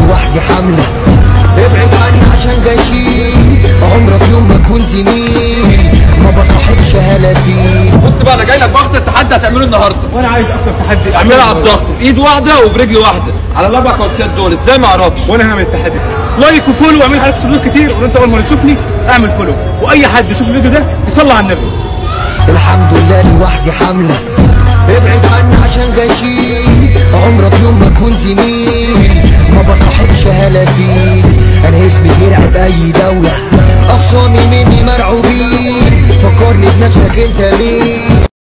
لوحدي حملة ابعد عني عشان غشيم عمرك يوم ما تكون زميل ما بصاحبش هلافين بص بقى انا جاي لك بخت التحدي هتعمله النهارده وانا عايز اكتر تحدي اعملها على الضغط بايد واحده وبرجل واحده على الاربع كوتشات دول ازاي ما اعرفش وانا هعمل التحدي لايك وفولو واعمل حضرتك سلوك كتير وانت اول ما تشوفني اعمل فولو واي حد يشوف الفيديو ده يصلي على النبي الحمد لله لوحدي حملة ابعد عني عشان غشيم عمرك يوم ما تكون زميل ما بصاحبش هلافين انا اسمي بيرعب اي دولة اخصامي مني مرعوبين فكرني بنفسك انت مين